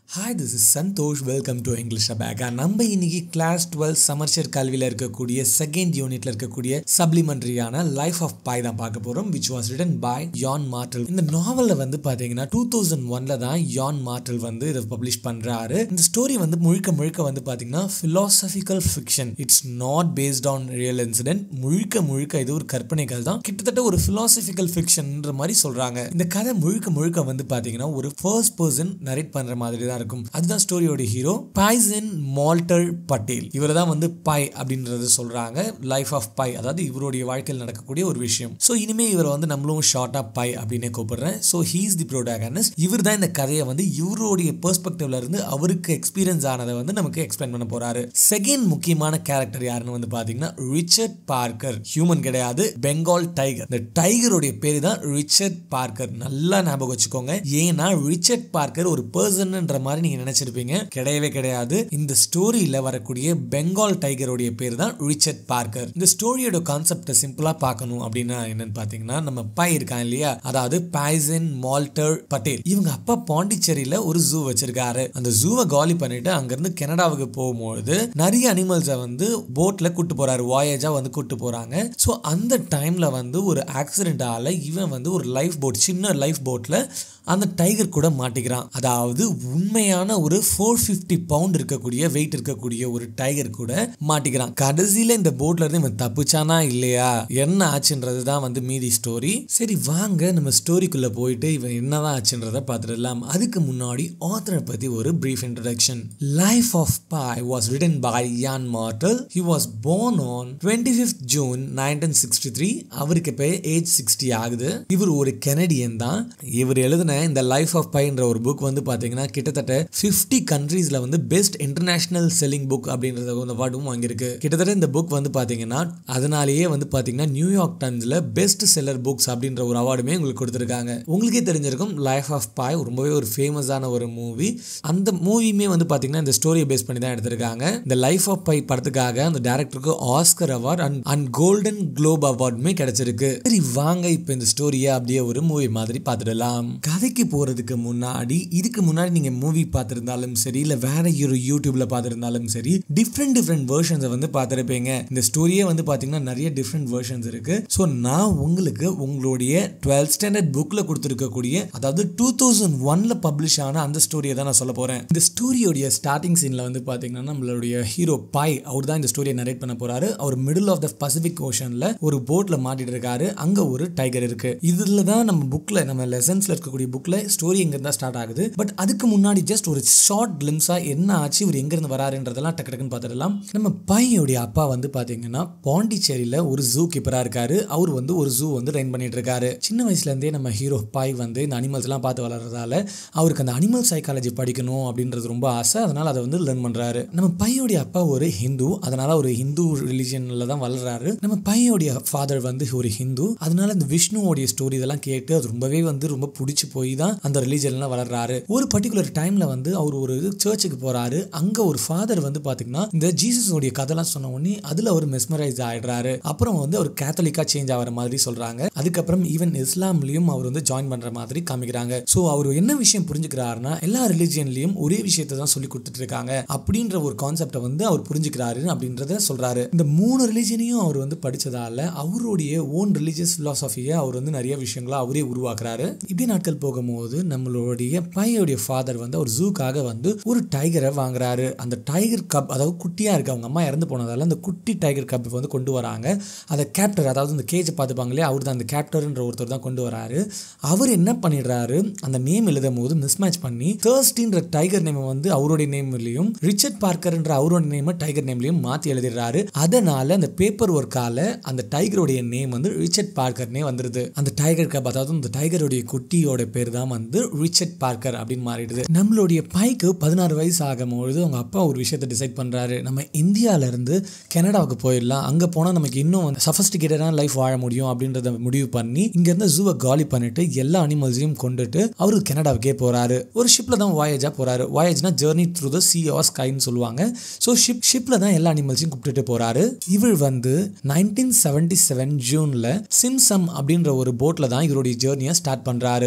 hi this is Santhosh welcome to English pack நம்ம இன்னைக்கு class twelve சமர்ச்சர் கல்வியில் இருக்கக்கூடிய செகண்ட் யூனிட்ல இருக்கக்கூடிய சப்ளிமெண்ட்ரியான லைஃப் ஆஃப் பாய் தான் பார்க்க போறோம் விச் வாஸ் ரிட்டன் பாய் யான் மார்டல் இந்த நாவலில் வந்து பார்த்தீங்கன்னா டூ தௌசண்ட் ஒன்ல தான் யான் மார்டல் வந்து இதை பப்ளிஷ் பண்றாரு இந்த ஸ்டோரி வந்து முழுக்க முழுக்க வந்து பார்த்தீங்கன்னா philosophical fiction it's not based on real incident முழுக்க முழுக்க இது ஒரு கற்பனைகள் தான் கிட்டத்தட்ட ஒரு philosophical ஃபிக்ஷன்ன்ற மாதிரி சொல்றாங்க இந்த கதை முழுக்க முழுக்க வந்து பார்த்தீங்கன்னா ஒரு ஃபர்ஸ்ட் பர்சன் நரேட் பண்ற மாதிரி தான் இருக்கும் அதுதான் ஸ்டோரியோட ஹீரோ பாய்சன் மால்டர் பட்டேல் இவர் தான் வந்து பாய் அப்படின்றது சொல்றாங்க லைஃப் ஆஃப் பாய் அதாவது இவருடைய வாழ்க்கையில் நடக்கக்கூடிய ஒரு விஷயம் ஸோ இனிமே இவர் வந்து நம்மளும் ஷார்ட்டா பாய் அப்படின்னு கூப்பிடுறேன் ஸோ ஹீஸ் தி ப்ரோடாகனஸ் இவர் தான் இந்த கதையை வந்து இவருடைய பெர்ஸ்பெக்டிவ்ல இருந்து அவருக்கு எக்ஸ்பீரியன்ஸ் ஆனதை வந்து நமக்கு எக்ஸ்பிளைன் பண்ண போறாரு செகண்ட் முக்கியமான கேரக்டர் யாருன்னு வந்து பாத்தீங்கன்னா ரிச்சர்ட் பார்க்கர் ஹியூமன் கிடையாது பெங்கால் டைகர் இந்த டைகருடைய பேரு தான் ரிச்சர்ட் பார்க்கர் நல்லா ஞாபகம் வச்சுக்கோங்க ஏன்னா ரிச்சர்ட் பார்க்கர் ஒரு பர்சன்ன்ற மாதிரி நீங்க நினைச்சிருப்பீங்க கிடையவே கிடையாது இந்த ஸ்டோரியில வரக்கூடிய பெங்கால் டைகருடைய பேர் தான் ரிச்சர்ட் பார்க்கர் இந்த ஸ்டோரியோட கான்செப்டை சிம்பிளா பார்க்கணும் அப்படின்னா என்னன்னு பாத்தீங்கன்னா நம்ம பாய் இருக்கான் இல்லையா அதாவது பாய்சன் மால்டர் பட்டேல் இவங்க அப்பா பாண்டிச்சேரியில ஒரு ஜூ வச்சிருக்காரு அந்த ஜூவை காலி பண்ணிட்டு அங்கிருந்து கனடாவுக்கு போகும்போது நிறைய அனிமல்ஸை வந்து போட்ல கூட்டு போறாரு வாயேஜா வந்து கூட்டு போறாங்க ஸோ அந்த டைம்ல வந்து ஒரு ஆக்சிடென்ட் ஆல இவன் வந்து ஒரு லைஃப் போட் சின்ன லைஃப் போட்ல அந்த டைகர் கூட மாட்டிக்கிறான் அதாவது உண்மையான ஒரு ஃபோர் ஃபிஃப்டி பவுண்ட் இருக்கக்கூடிய வெயிட் இருக்கக்கூடிய ஒரு டைகர் கூட மாட்டிக்கிறான் கடைசியில இந்த போட்ல இருந்து இவன் தப்பிச்சானா இல்லையா என்ன ஆச்சுன்றது தான் வந்து மீதி ஸ்டோரி சரி வாங்க நம்ம ஸ்டோரிக்குள்ள போயிட்டு இவன் என்னதான் ஆச்சுன்றதை பார்த்துடலாம் அதுக்கு முன்னாடி ஆத்தரை பத்தி ஒரு brief introduction life of Pi was written by Yann Martel he was born on twenty fifth June nineteen sixty three அவருக்கு இப்போ ஏஜ் சிக்ஸ்டி ஆகுது இவர் ஒரு கெனடியன் தான் இவர் எழுதின இந்த லைஃப் ஆஃப் பைன்ற ஒரு புக் வந்து பார்த்தீங்கன்னா கிட்டத்தட்ட ஃபிஃப்டி கண்ட்ரீஸில் வந்து பெஸ்ட் இன்டர்நேஷனல் செல்லிங் புக் அப்படின்றத ஒரு அவார்டும் வாங்கியிருக்கு கிட்டத்தட்ட இந்த புக் வந்து பார்த்தீங்கன்னா அதனாலேயே வந்து பார்த்தீங்கன்னா நியூயார்க் டைம்ஸில் பெஸ்ட் செல்லர் புக்ஸ் அப்படின்ற ஒரு அவார்டுமே உங்களுக்கு கொடுத்துருக்காங்க உங்களுக்கே தெரிஞ்சிருக்கும் லைஃப் ஆஃப் பாய் ரொம்பவே ஒரு ஃபேமஸான ஒரு மூவி அந்த மூவியுமே வந்து பார்த்தீங்கன்னா இந்த ஸ்டோரியை பேஸ் பண்ணி தான் எடுத்திருக்காங்க இந்த லைஃப் ஆஃப் பை படத்துக்காக அந்த டேரக்டருக்கு Oscar award and and golden globe அவார்டுமே கிடைச்சிருக்கு சரி வாங்க இப்போ இந்த ஸ்டோரியை அப்படியே ஒரு மூவி மாதிரி பார்த்துடலாம் கதைக்கு போகிறதுக்கு முன்னாடி இதுக்கு முன்னாடி நீங்கள் மூவி பார்த்துருந்தாலும் சரி இல்லை வேற ஒரு யூடியூப்ல பார்த்துருந்தாலும் சரி டிஃப்ரெண்ட் டிஃப்ரெண்ட் வேர்ஷன்ஸை வந்து பார்த்துருப்பீங்க இந்த ஸ்டோரியே வந்து பார்த்தீங்கன்னா நிறைய டிஃப்ரெண்ட் வேர்ஷன்ஸ் இருக்கு ஸோ நான் உங்களுக்கு உங்களுடைய டுவெல்த் ஸ்டாண்டர்ட் புக்கில் கொடுத்துருக்கக்கூடிய அதாவது டூ தௌசண்ட் ஒன்ல பப்ளிஷ் ஆன அந்த ஸ்டோரியை தான் நான் சொல்ல போகிறேன் இந்த ஸ்டோரியோடைய ஸ்டார்டிங் சீனில் வந்து பார்த்தீங்கன்னா நம்மளுடைய ஹீரோ பாய் அவர் தான் இந்த ஸ்டோரியை நரேட் பண்ண போறாரு அவர் மிடில் ஆஃப் த பசிபிக் ஓஷனில் ஒரு போட்டில் மாட்டிட்டு இருக்காரு அங்கே ஒரு டைகர் இருக்கு இதில் தான் நம்ம புக்கில் நம்ம லெசன்ஸில் இருக்கக்கூடிய புக்கில் ஸ்டோரி எங்கேருந்து ஸ்டார்ட் ஆகுது பட் அதுக்கு முன்னாடி ஜஸ்ட் ஒரு ஷார்ட் கிளிம்ஸா என்ன ஆச்சு இவர் எங்கேருந்து வராருன்றதெல்லாம் டக்கு டக்குன்னு பார்த்துடலாம் நம்ம பையனுடைய அப்பா வந்து பார்த்தீங்கன்னா பாண்டிச்சேரியில் ஒரு ஜூ கீப்பராக இருக்காரு அவர் வந்து ஒரு ஜூ வந்து ரெயின் பண்ணிட்டு இருக்காரு சின்ன வயசுலேருந்தே நம்ம ஹீரோ பாய் வந்து இந்த அனிமல்ஸ்லாம் பார்த்து வளர்றதால அவருக்கு அந்த அனிமல் சைக்காலஜி படிக்கணும் அப்படின்றது ரொம்ப ஆசை அதனால அதை வந்து லேர்ன் பண்ணுறாரு நம்ம பையனுடைய அப்பா ஒரு ஹிந்து அதனால ஒரு ஹிந்து ரிலிஜனில் தான் வளர்றாரு நம்ம பையனுடைய ஃபாதர் வந்து ஒரு ஹிந்து அதனால இந்த விஷ்ணுவோடைய ஸ்டோரி இதெல்லாம் கேட்டு அது ரொம்பவே வந்து ரொம்ப பிடிச்சி போய் தான் அந்த ரிலீஜன்ல வளர்றாரு ஒரு பர்டிகுலர் டைம்ல வந்து அவர் ஒரு சர்ச்சுக்கு போறாரு அங்க ஒரு ஃபாதர் வந்து பாத்தீங்கன்னா இந்த ஜீசஸோடைய கதைலாம் சொன்ன உடனே அதுல அவர் மெஸ்மரைஸ் ஆயிடுறாரு அப்புறம் வந்து அவர் கேத்தலிக்கா சேஞ்ச் ஆகிற மாதிரி சொல்றாங்க அதுக்கப்புறம் ஈவன் இஸ்லாம்லயும் அவர் வந்து ஜாயின் பண்ற மாதிரி காமிக்கிறாங்க ஸோ அவர் என்ன விஷயம் புரிஞ்சுக்கிறாருன்னா எல்லா ரிலிஜியன்லயும் ஒரே விஷயத்தை தான் சொல்லி கொடுத்துட்டு இருக்காங்க அப்படின்ற ஒரு கான்செப்டை வந்து அவர் புரிஞ்சுக்கிறாரு அப்படின்றத சொல்றாரு இந்த மூணு ரிலிஜனையும் அவர் வந்து படிச்சதால அவருடைய ஓன் ரிலீஜியஸ் பிலாசபியை அவர் வந்து நிறைய விஷயங்களை அவரே உருவாக்குறாரு இப்படி நாட்கள் போகும்போது நம்மளுடைய பையனுடைய ஃபாதர் வந்து அவர் ஜூக்காக வந்து ஒரு டைகரை வாங்குறாரு அந்த டைகர் கப் அதாவது குட்டியா இருக்கு அவங்க அம்மா இறந்து போனதால அந்த குட்டி டைகர் கப் வந்து கொண்டு வராங்க அதை கேப்டர் அதாவது இந்த கேஜை பார்த்துப்பாங்க இல்லையா அவர் தான் அந்த கேப்டர்ன்ற ஒருத்தர் தான் கொண்டு வராரு அவர் என்ன பண்ணிடுறாரு அந்த நேம் எழுதும் போது மிஸ்மேட்ச் பண்ணி தேர்ஸ்டின்ற டைகர் நேம் வந்து அவருடைய நேம்லையும் ரிச்சர்ட் பார்க்கர்ன்ற அவரோட நேமை டைகர் நேம்லையும் மாற்றி எழுதிடுறாரு அதனால அந்த பேப்பர் ஒர்க்கால அந்த டைகருடைய நேம் வந்து ரிச்சர்ட் பார்க்கர்னே வந்துருது அந்த டைகர் கப் அதாவது அந்த டைகருடைய குட்டியோட பேர் தான் வந்து ரிச்சர்ட் பார்க்கர் அப்படின்னு மாறிடுது நம்மளுடைய பைக்கு பதினாறு வயசு ஆகும்பொழுது அவங்க அப்பா ஒரு விஷயத்தை டிசைட் பண்றாரு நம்ம இந்தியால இருந்து கனடாவுக்கு போயிடலாம் அங்க போனா நமக்கு இன்னும் வந்து சஃபஸ்டிகேட்டடான லைஃப் வாழ முடியும் அப்படின்றத முடிவு பண்ணி இங்க இருந்து ஜூவை காலி பண்ணிட்டு எல்லா அனிமல்ஸையும் கொண்டுட்டு அவரு கனடாவுக்கே போறாரு ஒரு ஷிப்ல தான் வாயேஜா போறாரு வாயேஜ்னா journey through the sea or ஸ்கைன்னு சொல்லுவாங்க ஸோ ஷிப் ஷிப்ல தான் எல்லா அனிமல்ஸையும் கூப்பிட்டுட்டு போறாரு இவர் வந்து நைன்டீன் செவன்டி செவன் ஜூன்ல சிம்சம் அப்படின்ற ஒரு போட்ல தான் இவருடைய ஜேர்னியை ஸ்டார்ட் பண்றாரு அதாவது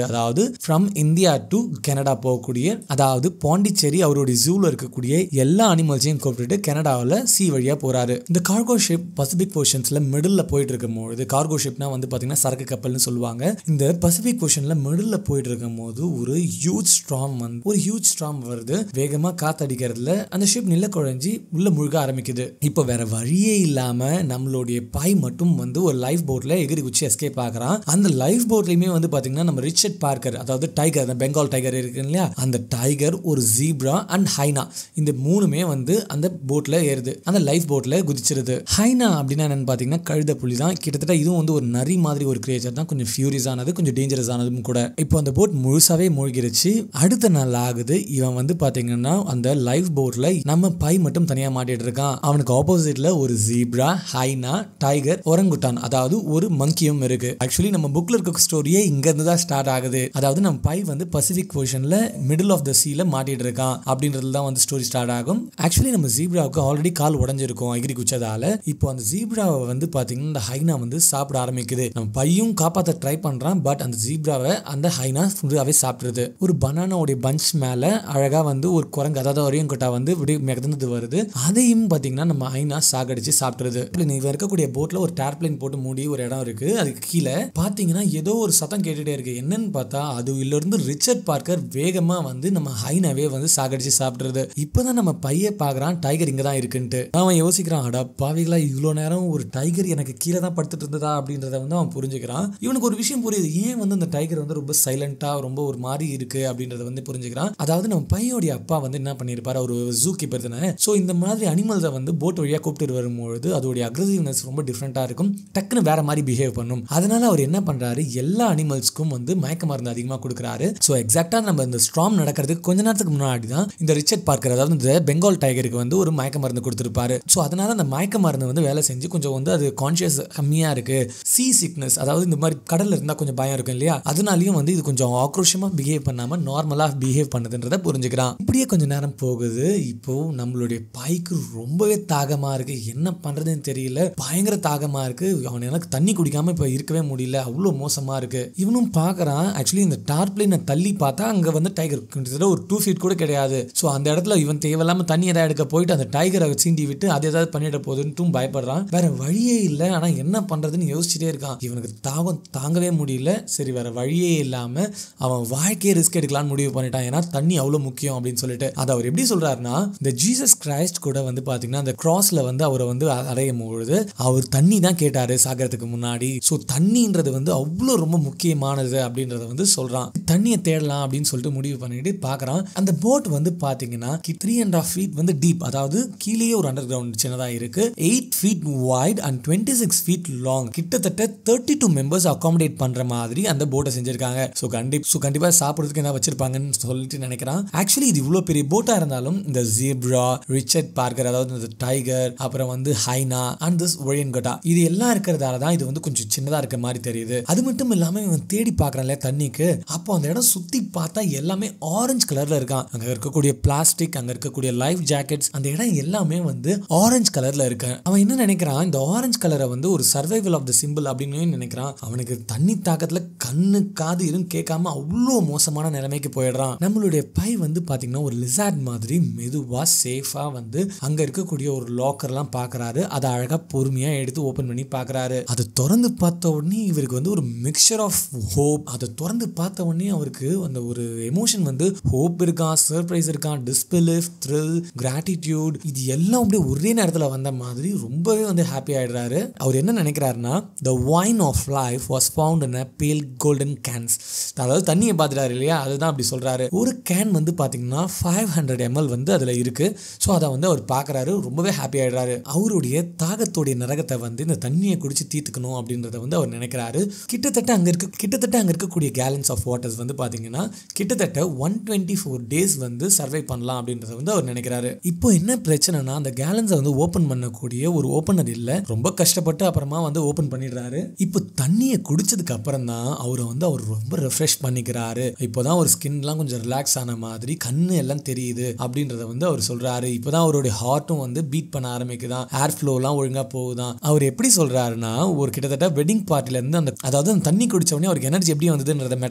அதாவது ஃப்ரம் இந்தியா டு கனடா போகக்கூடிய அதாவது பாண்டிச்சேரி அவருடைய ஜூல இருக்கக்கூடிய எல்லா அனிமல்ஸையும் கூப்பிட்டுட்டு கனடாவில் சி வழியா போறாரு இந்த கார்கோ ஷிப் பசிபிக் ஓஷன்ஸ்ல மிடில் போயிட்டு இருக்கும்போது கார்கோ ஷிப்னா வந்து பாத்தீங்கன்னா சரக்கு கப்பல்னு சொல்லுவாங்க இந்த பசிபிக் ஓஷன்ல மிடில் போயிட்டு இருக்கும் போது ஒரு ஹியூஜ் ஸ்ட்ராம் வந்து ஒரு ஹியூஜ் ஸ்ட்ராம் வருது வேகமா காத்தடிக்கிறதுல அந்த ஷிப் நில குழஞ்சி உள்ள முழுக ஆரம்பிக்குது இப்போ வேற வழியே இல்லாம நம்மளுடைய பாய் மட்டும் வந்து ஒரு லைஃப் போட்ல எகிரி குச்சி எஸ்கேப் ஆகுறான் அந்த லைஃப் போட்லயுமே வந்து பாத்தீங்கன்னா நம்ம ரிச்சர்ட் பார்க்கர் அதாவது டைகர் அந்த பெங்கால் டைகர் இருக்கு இல்லையா அந்த டைகர் ஒரு ஜீப்ரா அண்ட் ஹைனா இந்த மூணுமே வந்து அந்த போட்ல ஏறுது அந்த லைஃப் போட்ல குதிச்சிருது ஹைனா அப்படின்னா என்னன்னு பாத்தீங்கன்னா கழுத புலி தான் கிட்டத்தட்ட இதுவும் வந்து ஒரு நரி மாதிரி ஒரு கிரியேச்சர் தான் கொஞ்சம் ஃபியூரியஸ் ஆனது கொஞ்சம் டேஞ்சரஸ் ஆனதும் கூட இப்போ அந்த போட் முழுசாவே மூழ்கிருச்சு அடுத்த நாள் ஆகுது இவன் வந்து பாத்தீங்கன்னா அந்த லைஃப் போட்ல நம்ம பை மட்டும் தனியா மாட்டிட்டு இருக்கான் அவனுக்கு ஆப்போசிட்ல ஒரு ஜீப்ரா ஹைனா டைகர் ஒரங்குட்டான் அதாவது ஒரு மங்கியும் இருக்கு ஆக்சுவலி நம்ம புக்ல இருக்க ஸ்டோரியே இங்க இருந்து தான் ஸ்டார்ட் ஆகுது அதாவது நம்ம பை வந்து பசிபிக் ஓஷன்ல மிடில் ஆஃப் த சீல மாட்டிட்டு இருக்கான் அப்படின்றதுல தான் வந்து ஸ்டோரி ஸ்டார்ட் ஆகும் ஆக்சுவலி நம்ம ஜீப்ராவுக்கு ஆல்ரெடி கால் உடஞ்சிருக்கும் எகிரி குச்சதால இப்போ அந்த ஜீப்ராவை வந்து பாத்தீங்கன்னா இந்த ஹைனா வந்து சாப்பிட ஆரம்பிக்குது நம்ம பையும் காப்பாத்த ட்ரை பண்றான் பட் அந்த ஜீப்ராவை அந்த ஹைனா ஃபுல்லாவே சாப்பிடுறது ஒரு பனானாவுடைய பஞ்ச் மேல அழகா வந்து ஒரு குரங்கு அதாவது ஒரையும் கொட்டா வந்து இப்படி மிதந்து வருது அதையும் பாத்தீங்கன்னா நம்ம ஹைனா சாகடிச்சு சாப்பிடுறது இவன் இருக்கக்கூடிய போட்ல ஒரு டேர்ப்ளைன் போட்டு மூடி ஒரு இடம் இருக்கு அதுக்கு கீழே பாத்தீங்கன்னா ஏதோ ஒரு சத்தம் கேட்டுட்டே இருக்கு என்னன்னு பார்த்தா அதுல இருந்து ரிச்சர்ட் பார்க்கர் வேகமா வந்து நம்ம ஹைனாவே வந்து சாகடிச்சு சாப்பிடுறது இப்பதான் நம்ம பைய பாக்குறான் டைகர் இங்க தான் இருக்குன்ட்டு அவன் யோசிக்கிறான் அடா பாவிகளா இவ்வளோ நேரம் ஒரு டைகர் எனக்கு கீழே தான் படுத்துட்டு இருந்ததா அப்படின்றத வந்து அவன் புரிஞ்சுக்கிறான் இவனுக்கு ஒரு விஷயம் புரியுது ஏன் வந்து அந்த டைகர் வந்து ரொம்ப சைலண்டா ரொம்ப ஒரு மாதிரி இருக்கு அப்படின்றத வந்து புரிஞ்சுக்கிறான் அதாவது நம்ம பையனுடைய அப்பா வந்து என்ன பண்ணியிருப்பாரு ஒரு ஜூ கீப்பர் தானே ஸோ இந்த மாதிரி அனிமல்ஸை வந்து போட் வழியா கூப்பிட்டு வரும்பொழுது அதோடைய அக்ரஸிவ்னஸ் ரொம்ப டிஃப்ரெண்டா இருக்கும் டக்குன்னு வேற மாதிரி பிஹேவ் பண்ணும் அதனால அவர் என்ன பண்றாரு எல்லா அனிமல்ஸ்க்கும் வந்து மயக்க மருந்து அதிகமாக கொடுக்குறாரு ஸோ எக்ஸாக்டா நம்ம இந்த ஸ்ட்ராம் நடக்கிறதுக்கு கொஞ்ச நேரத்துக்கு முன்னாடி தான் இந்த ரிச்சர்ட் பார்க்கர் அதாவது இந்த பெங்கால் டைகருக்கு வந்து ஒரு மயக்க மருந்து கொடுத்துருப்பாரு ஸோ அதனால அந்த மயக்க மருந்து வந்து வேலை செஞ்சு கொஞ்சம் வந்து அது கான்ஷியஸ் கம்மியா இருக்கு சி சிக்னஸ் அதாவது இந்த மாதிரி கடல்ல இருந்தா கொஞ்சம் பயம் இருக்கும் இல்லையா அதனாலயும் வந்து இது கொஞ்சம் ஆக்ரோஷமா பிஹேவ் பண்ணாம நார்மலா பிஹேவ் பண்ணுதுன்றத புரிஞ்சுக்கிறான் இப்படியே கொஞ்ச நேரம் போகுது இப்போ நம்மளுடைய பாய்க்கு ரொம்பவே தாகமா இருக்கு என்ன பண்றதுன்னு தெரியல பயங்கர தாகமா இருக்கு அவன் எனக்கு தண்ணி குடிக்காம இப்ப இருக்கவே முடியல அவ்வளோ மோசமா இருக்கு இவனும் பார்க்கறான் ஆக்சுவலி இந்த டார்ப்ளைனை தள்ளி பார்த்தா அங்க வந்து டைகர் கிட்டத்தட்ட ஒரு டூ ஃபீட் கூட கிடையாது ஸோ அந்த இடத்துல இவன் தேவையில்லாம தண்ணி ஏதாவது எடுக்க போயிட்டு அந்த டைகரை சீண்டி விட்டு அது ஏதாவது பண்ணிட போகுதுன்ட்டும் பயப்படுறான் வேற வழியே இல்லை ஆனா என்ன பண்றதுன்னு யோசிச்சுட்டே இருக்கான் இவனுக்கு தாகம் தாங்கவே முடியல சரி வேற வழியே இல்லாம அவன் வாழ்க்கையை ரிஸ்க் எடுக்கலாம்னு முடிவு பண்ணிட்டான் ஏன்னா தண்ணி அவ்வளோ முக்கியம் அப்படின்னு சொல்லிட்டு அதை அவர் எப்படி சொல்றாருன்னா இந்த ஜீசஸ் கிரைஸ்ட் கூட வந்து பாத்தீங்கன்னா அந்த கிராஸ்ல வந்து அவரை வந்து அடையும் பொழுது அவர் தண்ணி தான் கேட்டாரு சாகிறதுக்கு முன்னாடி ஸோ தண்ணின்றது வந்து அவ்வளோ ரொம்ப முக்கியமானது அப்படின்றத வந்து சொல்றான் தண்ணியை தேடலாம் அப்படின்னு சொல்லிட்டு முடிவு பண்ணிட்டு பார்க்கறான் அந்த போட் வந்து பாத்தீங்கன்னா த்ரீ அண்ட் ஆஃப் ஃபீட் வந்து டீப் அதாவது கீழேயே ஒரு அண்டர் கிரவுண்ட் சின்னதா இருக்கு eight feet wide and twenty six feet long கிட்டத்தட்ட தேர்ட்டி டூ மெம்பர்ஸ் அகாமடேட் பண்ற மாதிரி அந்த போட்டை செஞ்சிருக்காங்க ஸோ கண்டிப்பா ஸோ கண்டிப்பா சாப்பிட்றதுக்கு என்ன வச்சிருப்பாங்கன்னு சொல்லிட்டு நினைக்கிறான் ஆக்சுவலி இது இவ்வளோ பெரிய போட்டா இருந்தாலும் இந்த ஜீப்ரா ரிச்சர்ட் பார்க்கர் அதாவது இந்த டைகர் அப்புறம் வந்து ஹைனா அண்ட் திஸ் ஒழியன்கட்டா இது எல்லாம் இருக்கிறதால தான் இது வந்து கொஞ்சம் சின்னதா இருக்க மாதிரி தெரியுது அது மட்டும் இல்லாம இவன் தேடி பார்க்கறான்ல தண்ணிக்கு அப்போ அந்த இடம் சுத்தி பார்த்தா எல்லாமே ஆரஞ்சு கலர்ல இருக்கான் அங்க இருக்கக்கூடிய பிளாஸ்டிக் அங்க இருக்கக்கூடிய லைஃப் ஜாக்கெட்ஸ் அந்த இடம் எல்லாமே வந்து ஆரஞ்சு கலர்ல இருக்கு அவன் என்ன நினைக்கிறான் இந்த ஆரஞ்சு கலரை வந்து ஒரு சர்வைவல் ஆஃப் த சிம்பிள் அப்படின்னு நினைக்கிறான் அவனுக்கு தண்ணி தாக்கத்துல கண்ணு காது எதுவும் கேட்காம அவ்வளோ மோசமான நிலைமைக்கு போயிடுறான் நம்மளுடைய பை வந்து பாத்தீங்கன்னா ஒரு லிசார்ட் மாதிரி மெதுவா சேஃபா வந்து அங்க இருக்கக்கூடிய ஒரு லாக்கர்லாம் பாக்குறாரு அதை அழகா பொறுமையா எடுத்து ஓபன் பண்ணி பாக்குறாரு அதை திறந்து பார்த்த உடனே இவருக்கு வந்து ஒரு மிக்சர் ஆஃப் ஹோப் அதை திறந்து பார்த்த உடனே அவருக்கு அந்த ஒரு எமோஷன் வந்து ஹோப் இருக்கான் சர்ப்ரைஸ் இருக்கான் டிஸ்பிலிஃப் த்ரில் கிராட்டிடியூட் இது எல்லாம் அப்படியே ஒரே நேரத்தில் வந்த மாதிரி ரொம்பவே வந்து ஹாப்பி ஆயிடுறாரு அவர் என்ன நினைக்கிறாருன்னா the wine of life was found in a pale golden Cannes அதாவது தண்ணியை பார்த்துட்டாரு இல்லையா அதுதான் அப்படி சொல்றாரு ஒரு கேன் வந்து பார்த்தீங்கன்னா ஃபைவ் ஹண்ட்ரட் எம்எல் வந்து அதில் இருக்கு ஸோ அதை வந்து அவர் பார்க்குறாரு ரொம்பவே ஹாப்பி ஆயிடுறாரு அவருடைய தாகத்தோடைய நரகத்தை வந்து இந்த தண்ணியை குடிச்சு தீர்த்துக்கணும் அப்படின்றத வந்து அவர் நினைக்கிறாரு கிட்டத்தட்ட அங்கே இருக்க கிட்டத்தட்ட அங்கே இருக்கக்கூடிய கேலன்ஸ் ஆஃப் வாட்டர்ஸ் வந்து பார்த்தீங்கன்னா கிட்டத்தட்ட ஒன் டுவெண்ட்டி ஃபோர் டேஸ் வந்து சர்வை பண்ணலாம் அப்படின்றத வந்து அவர் நினைக்கிறாரு இப்போ என்ன பிரச்சனைனா அந்த கேலன்ஸை வந்து ஓப்பன் பண்ணக்கூடிய ஒரு ஓப்பனர் இல்லை ரொம்ப கஷ்டப்பட்டு அப்புறமா வந்து ஓப்பன் பண்ணிடுறாரு இப்போ தண்ணியை குடிச்சதுக்கு அப்புறம் தான் அவரை வந்து அவர் ரொம்ப ரெஃப்ரெஷ் பண்ணிக்கிறாரு இப்போதான் ஒரு ஸ்கின்லாம் கொஞ்சம் ரிலாக்ஸ் ஆன மாதிரி கண்ணு எல்லாம் தெரியுது அப்படின்றத வந்து அவர் சொல்றாரு இப்போதான் அவருடைய ஹார்ட்டும் வந்து பீட் பண்ண ஆரம்பிக்குதான் ஏர் ஃப்ளோலாம் ஒழுங்கா போகுதான் அவர் எப்படி சொல்றாருன்னா ஒரு கிட்டத்தட்ட வெட்டிங் பார்ட்டில இருந்து அந்த அதாவது அந்த தண்ணி குடிச்ச உடனே அவருக்கு எனர்ஜி எப்படி வந்ததுன்றத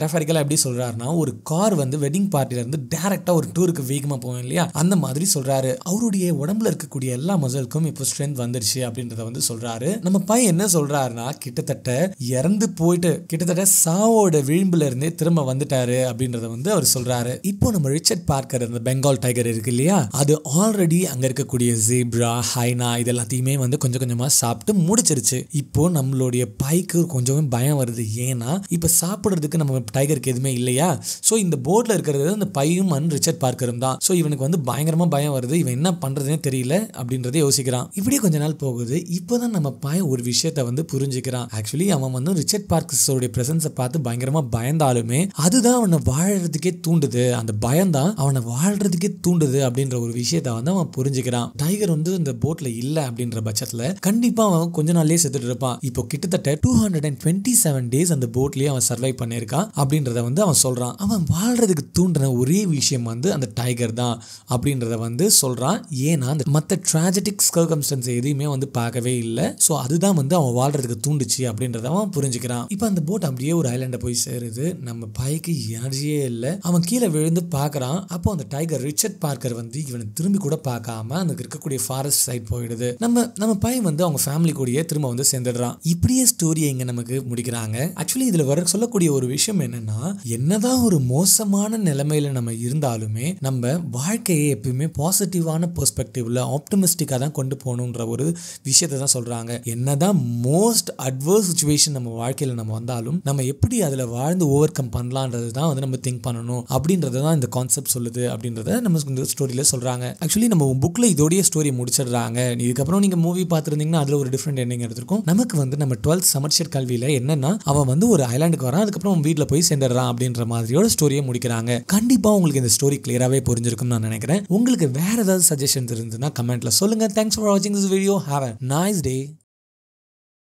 மெட்டஃபாரிக்கலாக எப்படி சொல்றாருன்னா ஒரு கார் வந்து வெட்டிங் பார்ட்டில இருந்து டேரக்டா ஒரு டூருக்கு வேகமா போவோம் இல்லையா அந்த மாதிரி சொல்றாரு அவருடைய உடம்புல இருக்கக்கூடிய எல்லா மசிலுக்கும் இப்போ ஸ்ட்ரென்த் வந்துருச்சு அப்படின்றத வந்து சொல்றாரு நம்ம பையன் என்ன சொல்றாருன்னா கிட்டத்தட்ட இறந்து போயிட்டு கிட்டத்தட்ட சாவோட விளிம்புல இருந்தே திரும்ப வந்துட்டாரு அப்படின்றத வந்து அவர் சொல்றாரு இப்போ நம்ம ரிச்சர்ட் பார்க்கர் அந்த பெங்கால் டைகர் இருக்கு இல்லையா அது ஆல்ரெடி அங்க இருக்கக்கூடிய ஜீப்ரா ஹைனா இது எல்லாத்தையுமே வந்து கொஞ்சம் கொஞ்சமா சாப்பிட்டு முடிச்சிருச்சு இப்போ நம்மளுடைய பைக்கு கொஞ்சம் பயம் வருது ஏன்னா இப்போ சாப்பிட்றதுக்கு நம்ம டைகருக்கு எதுவுமே இல்லையா ஸோ இந்த போட்ல இருக்கிறது அந்த பையும் அண்ட் ரிச்சர்ட் பார்க்கரும் தான் ஸோ இவனுக்கு வந்து பயங்கரமா பயம் வருது இவன் என்ன பண்றதுனே தெரியல அப்படின்றத யோசிக்கிறான் இப்படியே கொஞ்ச நாள் போகுது இப்போதான் நம்ம பையன் ஒரு விஷயத்த வந்து புரிஞ்சுக்கிறான் ஆக்சுவலி அவன் வந்து ரிச்சர்ட் பார்க்கஸோடைய பிரசன்ஸை பார்த்து பயங்கரமா பயந்தாலுமே அதுதான் அவனை வாழறதுக்கே தூண்டுது அந்த பயம் தான் அவனை வாழ்றதுக்கே தூண்டுது அப்படின்ற ஒரு விஷயத்த வந்து அவன் புரிஞ்சுக்கிறான் டைகர் வந்து இந்த போட்ல இல்ல அப்படின்ற பட்சத்துல கண்டிப்பா அவன் கொஞ்ச நாள்லயே செத்துட்டு இருப்பான் இப்போ கிட்டத்தட்ட two hundred and twenty seven days அந்த போட்லயே அவன் சர்வை பண்ணியிருக்கான் அப்படின்றத வந்து அவன் சொல்றான் அவன் வாழ்றதுக்கு தூண்டின ஒரே விஷயம் வந்து அந்த டைகர் தான் அப்படின்றத வந்து சொல்றான் ஏன்னா அந்த மற்ற ட்ராஜடிக் சர்க்கம்ஸ்டன்ஸ் எதையுமே வந்து பார்க்கவே இல்லை ஸோ அதுதான் வந்து அவன் வாழ்றதுக்கு தூண்டுச்சு அப்படின்றத அவன் புரிஞ்சுக்கிறான் இப்போ அந்த போட் அப்படியே ஒரு ஐலாண்டை போய் சேருது நம்ம பைக்கு எனர்ஜியே இல்லை அவன் கீழே விழுந்து பார்க்கறான் அப்போ அந்த டைகர் ரிச்சர்ட் பார்க்கர் வந்து இவனை திரும்பி கூட பார்க்காம அங்க இருக்கக்கூடிய ஃபாரஸ்ட் சைட் போயிடுது நம்ம நம்ம பையன் வந்து அவங்க ஃபேமிலி கூடயே திரும்ப வந்து சேர்ந்துடுறான் இப்படியே ஸ்டோரியை இங்க நமக்கு முடிக்கிறாங்க ஆக்சுவலி இதுல வர சொல்லக்கூடிய ஒரு விஷயம் என்னன்னா என்னதான் ஒரு மோசமான நிலைமையில நம்ம இருந்தாலுமே நம்ம வாழ்க்கையை எப்பயுமே பாசிட்டிவான பெர்ஸ்பெக்டிவ்ல ஆப்டமிஸ்டிக்காக தான் கொண்டு போகணுன்ற ஒரு விஷயத்தை தான் சொல்றாங்க என்னதான் மோஸ்ட் அட்வர்ஸ் சுச்சுவேஷன் நம்ம வாழ்க்கையில நம்ம வந்தாலும் நம்ம எப்படி அதுல வாழ்ந்து ஓவர் கம் பண்ணலான்றது தான் வந்து நம்ம திங்க் பண்ணணும் அப்படின்றத தான் இந்த கான்செப்ட் சொல்லுது அப்படின்றத நம்ம இந்த ஸ்டோரியில சொல்றாங்க ஆக்சுவலி நம்ம புக்ல இதோடைய ஸ்டோரி முடிச்சிடுறாங்க இதுக்கப்புறம் நீங்க மூவி பார்த்துருந்தீங்கன்னா அதுல ஒரு டிஃப்ரெண்ட் எண்டிங் எடுத்திருக்கும் நமக்கு வந்து நம்ம டுவெல்த் சமர்ஷியர் கல்வியில என்னன்னா அவன் வந்து ஒரு ஐலாண்டுக்கு வரான் அதுக்கப்புறம் அவன் வீட்டில் போய் சேர்ந்துடுறான் அப்படின்ற மாதிரியோட ஸ்டோரியை முடிக்கிறாங்க கண்டிப்பா உங்களுக்கு இந்த ஸ்டோரி கிளியராகவே புரிஞ்சிருக்கும்னு நான் நினைக்கிறேன் உங்களுக்கு வேற ஏதாவது சஜஷன்ஸ் இருந்ததுன்னா கமெண்ட்ல சொல்லுங்க தேங்க்ஸ் ஃபார் வாட்சிங் this video have a nice day